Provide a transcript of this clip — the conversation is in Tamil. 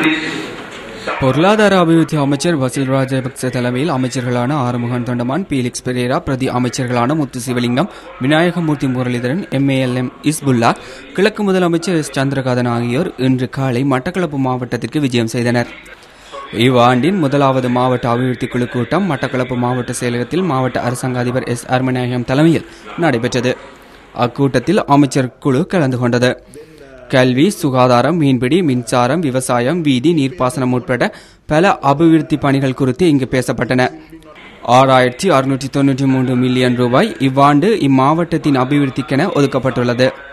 increased பொருளாதார அபிவிருத்தி அமைச்சர் வசில் ராஜபக்ச தலைமையில் அமைச்சர்களான ஆறுமுகன் தொண்டமான் பீலிக்ஸ் பெரேரா பிரதி அமைச்சர்களான முத்து சிவலிங்கம் விநாயகமூர்த்தி முரளிதரன் எம்ஏஎல்எம் இஸ்புல்லா கிழக்கு முதலமைச்சர் எஸ் சந்திரகாதன் ஆகியோர் இன்று காலை மட்டக்களப்பு மாவட்டத்திற்கு விஜயம் செய்தனர் இவ்வாண்டின் முதலாவது மாவட்ட அபிவிருத்தி குழு கூட்டம் மட்டக்களப்பு மாவட்ட செயலகத்தில் மாவட்ட அரசாங்க அதிபர் எஸ் அருமநாயகம் தலைமையில் நடைபெற்றது அக்கூட்டத்தில் அமைச்சர் குழு கலந்து கொண்டது கல்வி சுகாதாரம் மீன்பிடி மின்சாரம் விவசாயம் வீதி நீர்ப்பாசனம் உட்பட பல அபிவிருத்தி பணிகள் குறித்து இங்கு பேசப்பட்டன ஆறாயிரத்தி அறுநூற்றி தொன்னூற்றி மூன்று மில்லியன் ரூபாய் இவ்வாண்டு இம்மாவட்டத்தின் அபிவிருத்திக்கென ஒதுக்கப்பட்டுள்ளது